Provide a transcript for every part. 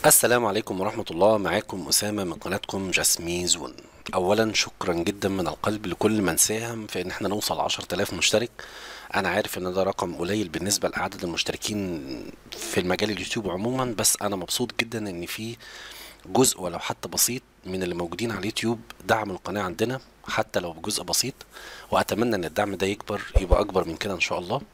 السلام عليكم ورحمة الله معاكم أسامة من قناتكم جاسمي زون أولا شكرا جدا من القلب لكل من ساهم في إن احنا نوصل 10000 مشترك أنا عارف إن ده رقم قليل بالنسبة لعدد المشتركين في المجال اليوتيوب عموما بس أنا مبسوط جدا إن في جزء ولو حتى بسيط من اللي موجودين على اليوتيوب دعم القناة عندنا حتى لو بجزء بسيط وأتمنى إن الدعم ده يكبر يبقى أكبر من كده إن شاء الله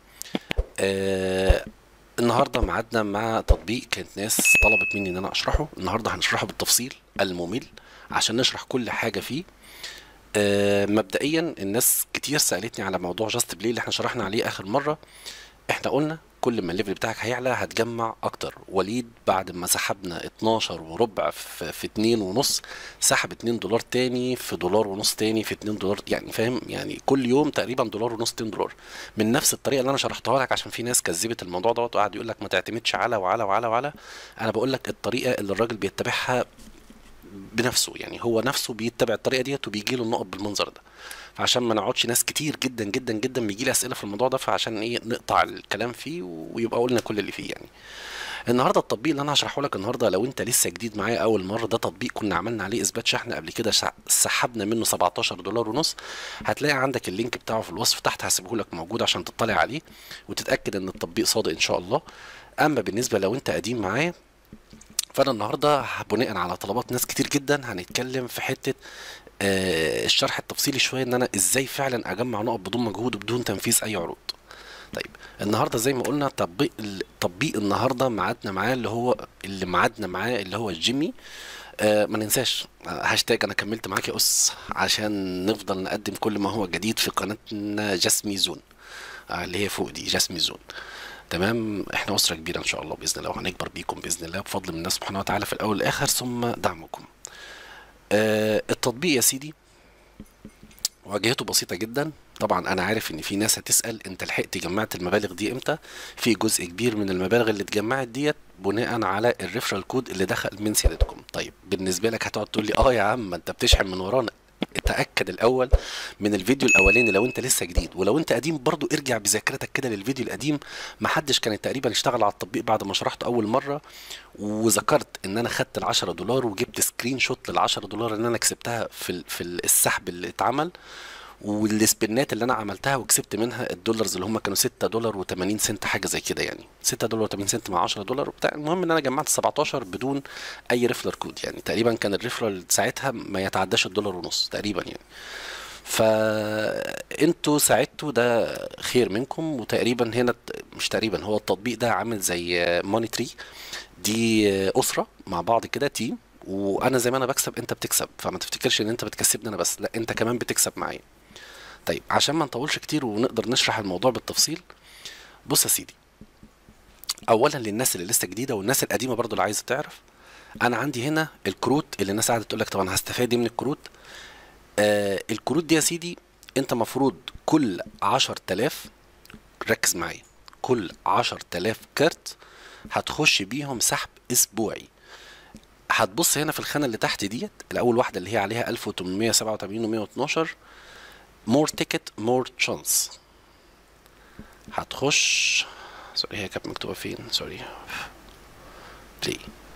آه النهارده ميعادنا مع تطبيق كانت ناس طلبت مني ان انا اشرحه النهارده هنشرحه بالتفصيل الممل عشان نشرح كل حاجه فيه آه مبدئيا الناس كتير سالتني على موضوع جاست بلاي اللي احنا شرحنا عليه اخر مره احنا قلنا كل ما الليفل بتاعك هيعلى هتجمع اكتر وليد بعد ما سحبنا 12 وربع في, في 2 ونص سحب 2 دولار تاني في دولار ونص تاني في 2 دولار يعني فاهم يعني كل يوم تقريبا دولار ونص 2 دولار من نفس الطريقه اللي انا شرحتها لك عشان في ناس كذبت الموضوع دوت وقعد يقول لك ما تعتمدش على وعلى وعلى وعلى انا بقول لك الطريقه اللي الراجل بيتبعها بنفسه يعني هو نفسه بيتبع الطريقه ديت وبيجي له النقط بالمنظر ده فعشان ما نقعدش ناس كتير جدا جدا جدا بيجي لي اسئله في الموضوع ده فعشان ايه نقطع الكلام فيه ويبقى قلنا كل اللي فيه يعني النهارده التطبيق اللي انا هشرحه لك النهارده لو انت لسه جديد معايا اول مره ده تطبيق كنا عملنا عليه اثبات شحن قبل كده سحبنا منه 17 دولار ونص هتلاقي عندك اللينك بتاعه في الوصف تحت هسيبه لك موجود عشان تطلع عليه وتتاكد ان التطبيق صادق ان شاء الله اما بالنسبه لو انت قديم معايا فانا النهارده بناء على طلبات ناس كتير جدا هنتكلم في حته آه الشرح التفصيلي شويه ان انا ازاي فعلا اجمع نقط بدون مجهود وبدون تنفيذ اي عروض طيب النهارده زي ما قلنا تطبيق تطبيق النهارده ميعادنا معاه اللي هو اللي ميعادنا معاه اللي هو الجيمي آه ما ننساش هاشتاج انا كملت معاك يا اس عشان نفضل نقدم كل ما هو جديد في قناتنا جاسمي زون آه اللي هي فوق دي جاسمي زون تمام احنا اسره كبيره ان شاء الله باذن الله وهنكبر بيكم باذن الله بفضل من الله سبحانه وتعالى في الاول والاخر ثم دعمكم آه التطبيق يا سيدي واجهته بسيطه جدا طبعا انا عارف ان في ناس هتسال انت لحقت جمعت المبالغ دي امتى في جزء كبير من المبالغ اللي اتجمعت ديت بناء على الريفرال كود اللي دخل من سيادتكم طيب بالنسبه لك هتقعد تقول لي اه يا عم انت بتشحن من ورانا اتاكد الاول من الفيديو الاولاني لو انت لسه جديد ولو انت قديم برضو ارجع بذاكرتك كده للفيديو القديم محدش كان تقريبا اشتغل على التطبيق بعد ما شرحته اول مره وذكرت ان انا خدت ال 10 دولار وجبت سكرين شوت لل 10 دولار اللي انا كسبتها في في السحب اللي اتعمل والسبنات اللي انا عملتها وكسبت منها الدولارز اللي هم كانوا 6 دولار و80 سنت حاجه زي كده يعني 6 دولار و80 سنت مع 10 دولار وبتاع المهم ان انا جمعت 17 بدون اي ريفلر كود يعني تقريبا كان الريفلر ساعتها ما يتعداش الدولار ونص تقريبا يعني فانتوا ساعدتوا ده خير منكم وتقريبا هنا مش تقريبا هو التطبيق ده عامل زي موني تري دي اسره مع بعض كده تيم وانا زي ما انا بكسب انت بتكسب فما تفتكرش ان انت بتكسبني انا بس لا انت كمان بتكسب معايا طيب عشان ما نطولش كتير ونقدر نشرح الموضوع بالتفصيل بص يا سيدي اولا للناس اللي لسه جديده والناس القديمه برضو اللي عايزه تعرف انا عندي هنا الكروت اللي الناس قاعده تقول لك طب انا هستفاد من الكروت آه الكروت دي يا سيدي انت مفروض كل 10000 ركز معايا كل 10000 كارت هتخش بيهم سحب اسبوعي هتبص هنا في الخانه اللي تحت ديت الاول واحده اللي هي عليها 1887 و112 مور تيكت مور تشانس هتخش سوري هي كانت مكتوبه فين سوري بلاي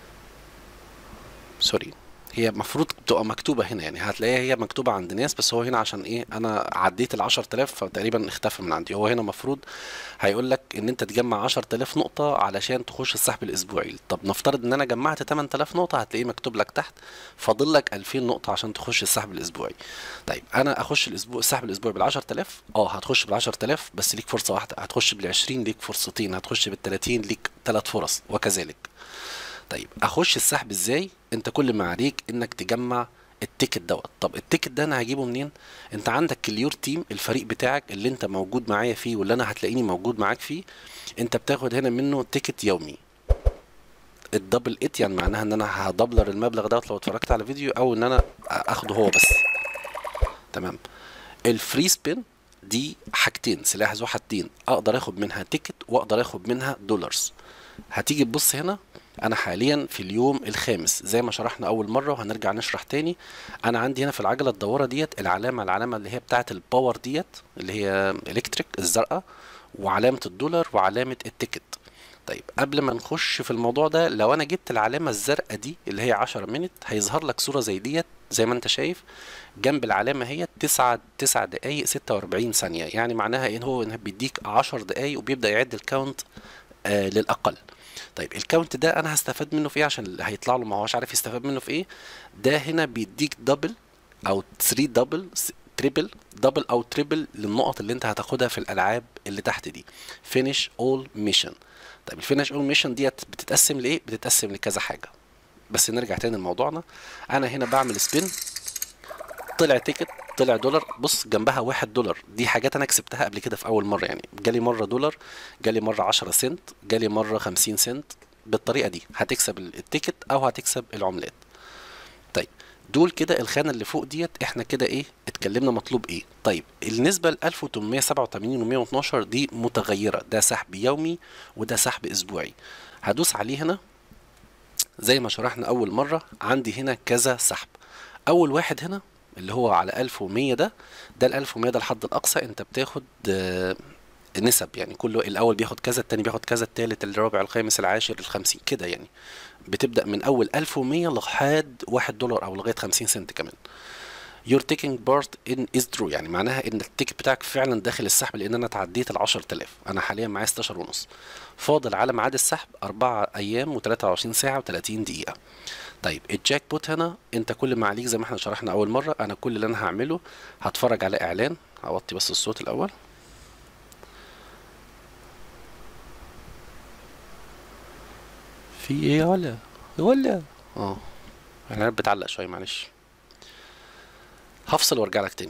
سوري هي المفروض تبقى مكتوبة هنا يعني هتلاقيها هي مكتوبة عند ناس بس هو هنا عشان ايه انا عديت ال 10000 فتقريبا اختفى من عندي هو هنا المفروض هيقول لك ان انت تجمع 10000 نقطة علشان تخش السحب الاسبوعي طب نفترض ان انا جمعت 8000 نقطة هتلاقيه مكتوب لك تحت فاضل لك 2000 نقطة عشان تخش السحب الاسبوعي طيب انا اخش الاسبوع السحب الاسبوعي بال 10000 اه هتخش بال 10000 بس ليك فرصة واحدة هتخش بال 20 ليك فرصتين هتخش بال 30 ليك ثلاث فرص وكذلك طيب اخش السحب ازاي انت كل ما عليك انك تجمع التيكت دوت طب التيكت ده انا هجيبه منين انت عندك كليور تيم الفريق بتاعك اللي انت موجود معايا فيه واللي انا هتلاقيني موجود معاك فيه انت بتاخد هنا منه تيكت يومي الدبل ات يعني معناها ان انا هدبلر المبلغ دوت لو اتفرجت على فيديو او ان انا اخده هو بس تمام الفري سبين دي حاجتين سلاح ذو حاجتين اقدر اخد منها تيكت واقدر اخد منها دولارز هتيجي تبص هنا انا حاليا في اليوم الخامس زي ما شرحنا اول مره وهنرجع نشرح تاني انا عندي هنا في العجله الدواره ديت العلامه العلامه اللي هي بتاعه الباور ديت اللي هي الكتريك الزرقاء وعلامه الدولار وعلامه التيكت طيب قبل ما نخش في الموضوع ده لو انا جبت العلامه الزرقاء دي اللي هي 10 مينت هيظهر لك صوره زي ديت زي ما انت شايف جنب العلامه هي 9 9 دقائق 46 ثانيه يعني معناها ان هو إنه بيديك 10 دقائق وبيبدا يعد الكاونت آه للاقل طيب الكاونت ده انا هستفاد منه في ايه عشان اللي هيطلع له ما هوش عارف يستفاد منه في ايه ده هنا بيديك دبل او 3 دبل تريبل دبل او تريبل للنقط اللي انت هتاخدها في الالعاب اللي تحت دي فينيش اول ميشن طيب الفينيش اول ميشن ديت بتتقسم لايه بتتقسم لكذا حاجه بس نرجع تاني لموضوعنا انا هنا بعمل سبين طلع تيكت طلع دولار بص جنبها واحد دولار دي حاجات انا كسبتها قبل كده في اول مره يعني جالي مره دولار جالي مره 10 سنت جالي مره 50 سنت بالطريقه دي هتكسب التيكت او هتكسب العملات طيب دول كده الخانه اللي فوق ديت احنا كده ايه اتكلمنا مطلوب ايه طيب النسبه ل 1887 و112 دي متغيره ده سحب يومي وده سحب اسبوعي هدوس عليه هنا زي ما شرحنا اول مره عندي هنا كذا سحب اول واحد هنا اللي هو على 1100 ده ده ال 1100 ده الحد الاقصى انت بتاخد آه، نسب يعني كله الاول بياخد كذا التاني بياخد كذا التالت الرابع الخامس العاشر الخمسين كده يعني بتبدا من اول 1100 لحد 1 دولار او لغايه 50 سنت كمان you're taking part in is true يعني معناها ان التيكت بتاعك فعلا داخل السحب لان انا تعديت ال 10000 انا حاليا معايا 16 ونص فاضل على ميعاد السحب 4 ايام و23 ساعه و30 دقيقه طيب الجاك بوت هنا انت كل ما عليك زي ما احنا شرحنا اول مره انا كل اللي انا هعمله هتفرج على اعلان هوطي بس الصوت الاول في ايه يا ولا يا ولا اه الاعلانات بتعلق شويه معلش هفصل وارجع لك تاني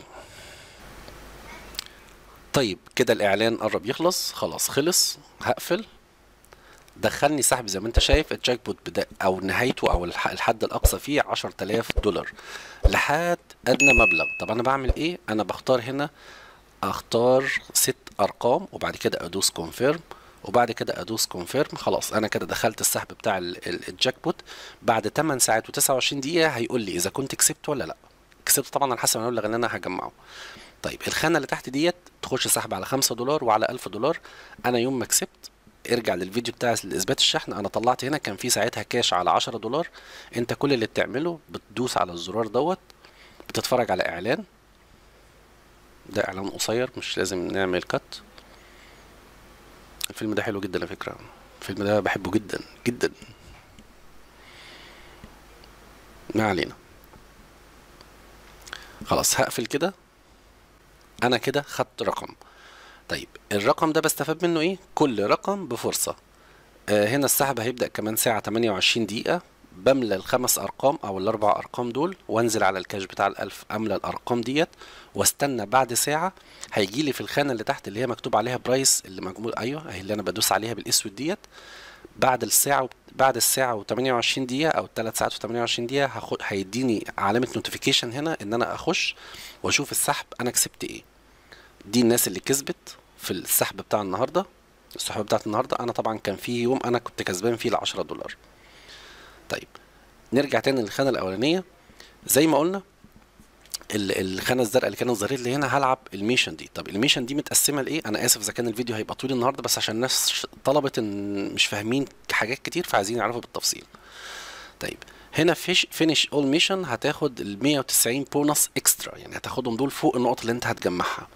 طيب كده الاعلان قرب يخلص خلاص خلص هقفل دخلني سحب زي ما انت شايف الجاك بوت بدا او نهايته او الح- الحد الاقصى فيه 10000 دولار لحد ادنى مبلغ طب انا بعمل ايه انا بختار هنا اختار ست ارقام وبعد كده ادوس كونفيرم وبعد كده ادوس كونفيرم خلاص انا كده دخلت السحب بتاع ال- ال- الجاك بوت بعد 8 ساعات و29 دقيقه هيقول لي اذا كنت كسبت ولا لا كسبت طبعا على حسب المبلغ اللي انا هجمعه طيب الخانه اللي تحت ديت تخش سحب على 5 دولار وعلى 1000 دولار انا يوم ما كسبت ارجع للفيديو بتاع اثبات الشحن انا طلعت هنا كان في ساعتها كاش على 10 دولار انت كل اللي بتعمله بتدوس على الزرار دوت بتتفرج على اعلان ده اعلان قصير مش لازم نعمل كات الفيلم ده حلو جدا على فكره الفيلم ده بحبه جدا جدا ما علينا خلاص هقفل كده انا كده خدت رقم طيب الرقم ده بستفاد منه ايه كل رقم بفرصة آه هنا السحب هيبدأ كمان ساعة 28 دقيقة بملى الخمس ارقام او الاربع ارقام دول وانزل على الكاش بتاع الالف املى الارقام ديت واستنى بعد ساعة هيجي لي في الخانة اللي تحت اللي هي مكتوب عليها برايس اللي مجموع ايوه اهي اللي انا بدوس عليها بالاسود ديت بعد الساعة و... بعد الساعة و28 دقيقة أو الثلاث ساعات و28 دقيقة هاخد هيديني علامة نوتيفيكيشن هنا إن أنا أخش وأشوف السحب أنا كسبت إيه دي الناس اللي كسبت في السحب بتاع النهارده السحب بتاعت النهارده انا طبعا كان في يوم انا كنت كسبان فيه ال 10 دولار طيب نرجع تاني للخانه الاولانيه زي ما قلنا ال- الخانه الزرقاء اللي كانت ظهرت لي هنا هلعب الميشن دي طب الميشن دي متقسمه لايه انا اسف اذا كان الفيديو هيبقى طويل النهارده بس عشان الناس ش- طلبت ان مش فاهمين حاجات كتير فعايزين يعرفوا بالتفصيل طيب هنا فيش فينيش اول ميشن هتاخد ال 190 بونص اكسترا يعني هتاخدهم دول فوق النقط اللي انت هتجمعها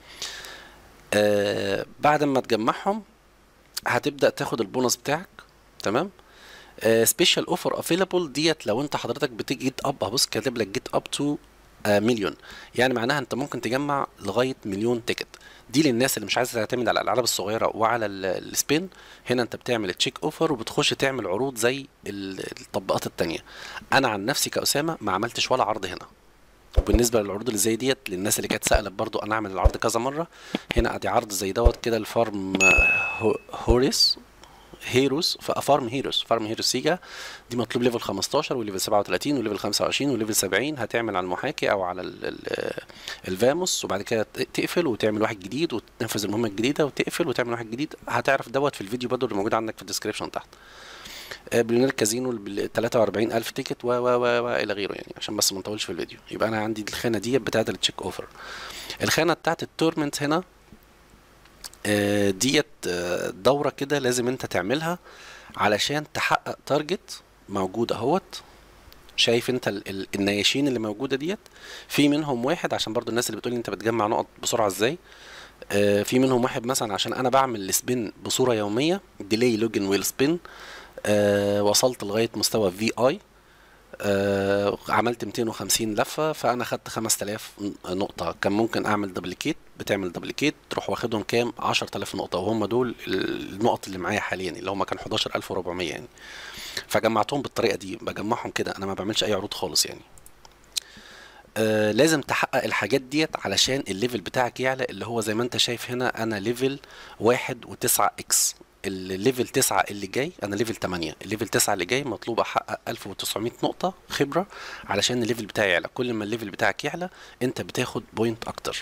آه بعد ما تجمعهم هتبدا تاخد البونص بتاعك تمام سبيشال اوفر افيلابل ديت لو انت حضرتك بتيجي جيت اب هبص كاتب لك جيت اب تو مليون يعني معناها انت ممكن تجمع لغايه مليون تيكت دي للناس اللي مش عايزه تعتمد على الالعاب الصغيره وعلى ال- السبين هنا انت بتعمل تشيك اوفر وبتخش تعمل عروض زي ال- التطبيقات التانية انا عن نفسي كاسامه ما عملتش ولا عرض هنا وبالنسبه للعروض اللي زي ديت للناس اللي كانت سالت برضو انا اعمل العرض كذا مره هنا ادي عرض زي دوت كده الفارم آه، هو- هوريس هيروز فارم هيروز فارم هيروز سيجا دي مطلوب ليفل 15 وليفل 37 وليفل 25 وليفل 70 هتعمل على المحاكي او على ال- ال- الفاموس وبعد كده ت- تقفل وتعمل واحد جديد وتنفذ المهمه الجديده وتقفل وتعمل واحد جديد هتعرف دوت في الفيديو برضو اللي موجود عندك في الديسكربشن تحت آه، بليونير كازينو بال 43000 تيكت و و و و الى غيره يعني عشان بس ما نطولش في الفيديو يبقى انا عندي الخانه دي بتاعت التشيك اوفر الخانه بتاعت التورمنت هنا آه، ديت آه، دورة كده لازم انت تعملها علشان تحقق تارجت موجود اهوت شايف انت ال- ال- النياشين اللي موجودة ديت في منهم واحد عشان برضو الناس اللي بتقولي انت بتجمع نقط بسرعة ازاي آه، في منهم واحد مثلا عشان انا بعمل سبين بصورة يومية ديلي لوجن ويل سبين وصلت لغاية مستوى في اي آه، عملت 250 لفة فأنا خدت 5000 نقطة كان ممكن أعمل دبليكيت بتعمل دبليكيت تروح واخدهم كام 10000 نقطة وهم دول النقط اللي معايا حاليا اللي هم كان 11400 يعني فجمعتهم بالطريقة دي بجمعهم كده أنا ما بعملش أي عروض خالص يعني آه لازم تحقق الحاجات ديت علشان الليفل بتاعك يعلى اللي هو زي ما انت شايف هنا انا ليفل واحد وتسعة اكس الليفل تسعة اللي جاي انا ليفل تمانية الليفل تسعة اللي جاي مطلوب احقق الف وتسعمية نقطة خبرة علشان الليفل بتاعي يعلى كل ما الليفل بتاعك يعلى انت بتاخد بوينت اكتر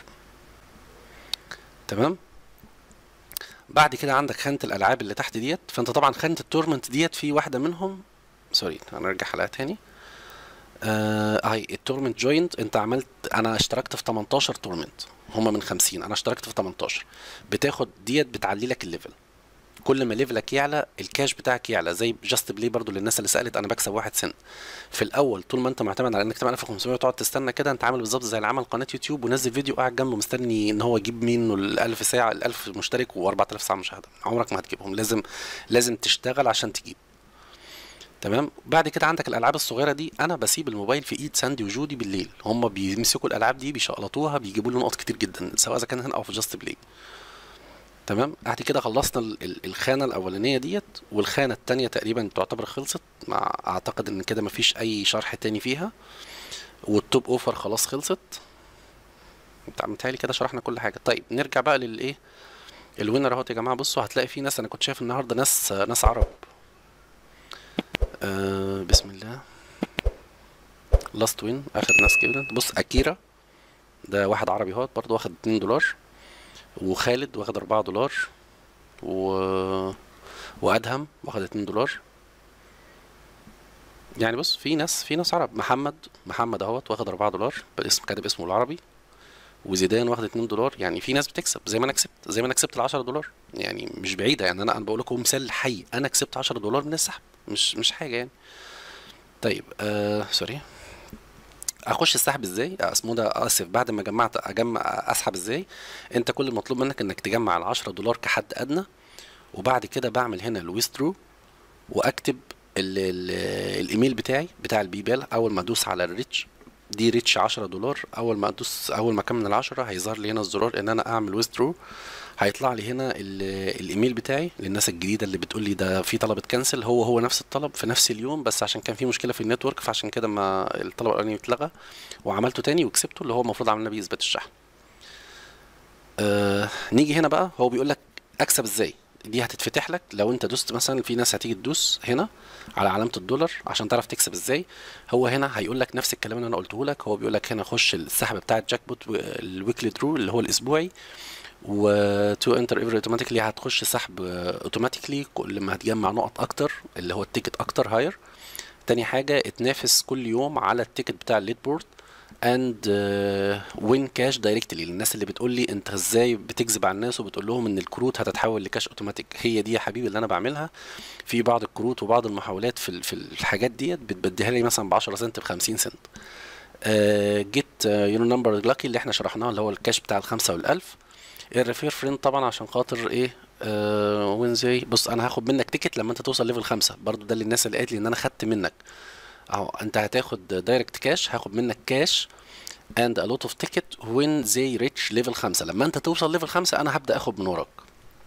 تمام بعد كده عندك خانة الالعاب اللي تحت ديت فانت طبعا خانة التورمنت ديت في واحدة منهم سوري هنرجع حلقة تاني آه هاي التورمنت جوينت انت عملت انا اشتركت في 18 تورمنت هما من 50 انا اشتركت في 18 بتاخد ديت بتعلي لك الليفل كل ما ليفلك يعلى الكاش بتاعك يعلى زي جاست بلاي برضو للناس اللي سالت انا بكسب واحد سنت في الاول طول ما انت معتمد على انك تعمل 1500 وتقعد تستنى كده انت عامل بالظبط زي اللي عمل قناه يوتيوب ونزل فيديو قاعد جنبه مستني ان هو يجيب منه ال 1000 ساعه ال 1000 مشترك و4000 ساعه مشاهده عمرك ما هتجيبهم لازم لازم تشتغل عشان تجيب تمام بعد كده عندك الالعاب الصغيره دي انا بسيب الموبايل في ايد ساندي وجودي بالليل هم بيمسكوا الالعاب دي بيشقلطوها بيجيبوا لي نقط كتير جدا سواء اذا كان هنا او في جاست بلاي تمام بعد كده خلصنا ال- ال- الخانه الاولانيه ديت والخانه التانية تقريبا تعتبر خلصت مع اعتقد ان كده مفيش اي شرح تاني فيها والتوب اوفر خلاص خلصت انت متهيألي كده شرحنا كل حاجه طيب نرجع بقى للايه الوينر اهوت يا جماعه بصوا هتلاقي في ناس انا كنت شايف النهارده ناس ناس عرب آه بسم الله لاست وين اخر ناس كده بص اكيرا ده واحد عربي اهوت برضه واخد 2 دولار وخالد واخد 4 دولار و وادهم واخد 2 دولار يعني بص في ناس في ناس عرب محمد محمد اهوت واخد 4 دولار باسم كاتب اسمه العربي وزيدان واخد 2 دولار يعني في ناس بتكسب زي ما انا كسبت زي ما انا كسبت ال 10 دولار يعني مش بعيده يعني انا انا بقول لكم مثال حي انا كسبت 10 دولار من السحب مش مش حاجه يعني طيب آه سوري اخش السحب ازاي آه، اسمه ده اسف بعد ما جمعت اجمع اسحب ازاي انت كل المطلوب منك انك تجمع ال 10 دولار كحد ادنى وبعد كده بعمل هنا الويسترو واكتب ال ال الايميل بتاعي بتاع البيبال اول ما ادوس على الريتش دي ريتش 10 دولار اول ما ادوس اول ما اكمل العشرة هيظهر لي هنا الزرار ان انا اعمل ويسترو هيطلع لي هنا ال- الايميل بتاعي للناس الجديده اللي بتقول لي ده في طلب اتكنسل هو هو نفس الطلب في نفس اليوم بس عشان كان في مشكله في النتورك فعشان كده ما الطلب الاولاني اتلغى وعملته تاني وكسبته اللي هو المفروض عملنا بيه اثبات الشحن آه نيجي هنا بقى هو بيقول لك اكسب ازاي دي هتتفتح لك لو انت دوست مثلا في ناس هتيجي تدوس هنا على علامه الدولار عشان تعرف تكسب ازاي هو هنا هيقول لك نفس الكلام اللي انا قلته لك هو بيقول لك هنا خش السحب بتاع الجاك بوت الويكلي درو اللي هو الاسبوعي وتو انتر ايفري اوتوماتيكلي هتخش سحب اوتوماتيكلي كل ما هتجمع نقط اكتر اللي هو التيكت اكتر هاير تاني حاجه اتنافس كل يوم على التيكت بتاع الليد بورد اند وين كاش دايركتلي للناس اللي بتقول لي انت ازاي بتكذب على الناس وبتقول لهم ان الكروت هتتحول لكاش اوتوماتيك هي دي يا حبيبي اللي انا بعملها في بعض الكروت وبعض المحاولات في ال- في الحاجات ديت بتبديها لي مثلا ب 10 سنت ب 50 سنت جيت يورو نمبر لاكي اللي احنا شرحناه اللي هو الكاش بتاع الخمسة والألف الريفير فريند طبعا عشان خاطر ايه آه وين زي بص انا هاخد منك تيكت لما انت توصل ليفل خمسة برضو ده للناس اللي قالت لي ان انا خدت منك اهو انت هتاخد دايركت كاش هاخد منك كاش and a lot of ticket when they reach level خمسة لما انت توصل ليفل خمسة انا هبدأ اخد من وراك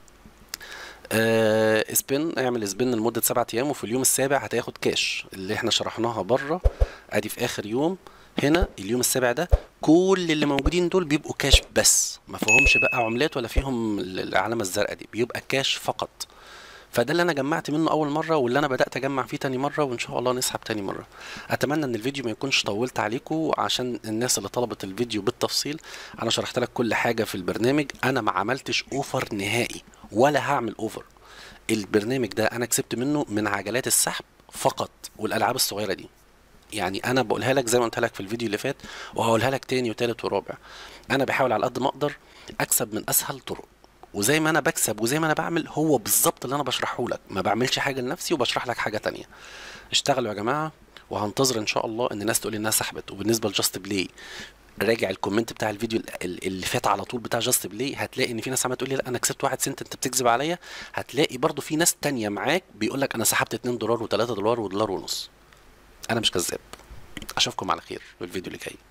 آه سبين اعمل سبين لمدة سبعة ايام وفي اليوم السابع هتاخد كاش اللي احنا شرحناها بره ادي في اخر يوم هنا اليوم السابع ده كل اللي موجودين دول بيبقوا كاش بس ما فيهمش بقى عملات ولا فيهم ال- العلامة الزرقاء دي بيبقى كاش فقط فده اللي انا جمعت منه اول مره واللي انا بدات اجمع فيه تاني مره وان شاء الله نسحب تاني مره اتمنى ان الفيديو ما يكونش طولت عليكم عشان الناس اللي طلبت الفيديو بالتفصيل انا شرحت لك كل حاجه في البرنامج انا ما عملتش اوفر نهائي ولا هعمل اوفر البرنامج ده انا كسبت منه من عجلات السحب فقط والالعاب الصغيره دي يعني انا بقولها لك زي ما قلت لك في الفيديو اللي فات وهقولها لك تاني وتالت ورابع انا بحاول على قد ما اقدر اكسب من اسهل طرق وزي ما انا بكسب وزي ما انا بعمل هو بالظبط اللي انا بشرحه لك ما بعملش حاجه لنفسي وبشرح لك حاجه تانية اشتغلوا يا جماعه وهنتظر ان شاء الله ان الناس تقول لي انها سحبت وبالنسبه لجاست بلاي راجع الكومنت بتاع الفيديو ال- اللي فات على طول بتاع جاست بلاي هتلاقي ان في ناس عماله تقول لي لا انا كسبت واحد سنت انت بتكذب عليا هتلاقي برضو في ناس تانية معاك بيقول لك انا سحبت 2 دولار و3 دولار ودولار ونص انا مش كذاب اشوفكم على خير في الفيديو اللي جاي